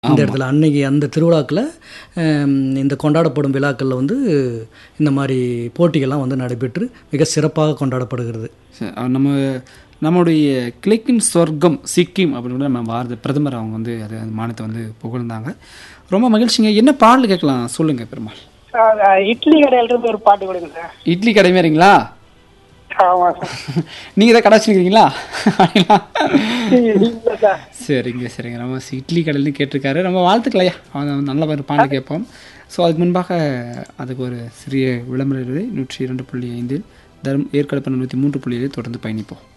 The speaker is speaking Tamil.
இந்த இடத்துல அன்னைக்கு அந்த திருவிழாக்களில் இந்த கொண்டாடப்படும் விழாக்களில் வந்து இந்த மாதிரி போட்டிகள்லாம் வந்து நடைபெற்று மிக சிறப்பாக கொண்டாடப்படுகிறது சரி, அஹ் நம்ம நம்முடைய கிழக்கின் சொர்க்கம் சிக்கிம் அப்படின்னு கூட நம்ம பாரத பிரதமர் அவங்க வந்து அது அந்த மாநிலத்தை வந்து புகழ்ந்தாங்க ரொம்ப மகிழ்ச்சிங்க என்ன பாடல் கேட்கலாம் சொல்லுங்க பெருமாள் சார் அஹ் இட்லி கடையில இருந்து ஒரு பாட்டு கொடுங்க சார் இட்லி கடை மாரிங்களா ஆமாம் சார் நீங்கள் தான் கடை வச்சுருக்கீங்களா இல்லை சார் சரிங்க சரிங்க நம்ம சி- இட்லி கடையிலேருந்து கேட்டிருக்காரு நம்ம வாழ்த்துக்கலையா அவன் நல்ல ஒரு பாடல் கேட்போம் ஸோ அதுக்கு முன்பாக அதுக்கு ஒரு சிறிய விளம்பரம் இருக்குது நூற்றி இரண்டு புள்ளி ஐந்தில் தரும் ஏற்காடு பண்ண நூற்றி மூன்று புள்ளி ஏழு தொடர்ந்து பயணிப்போம்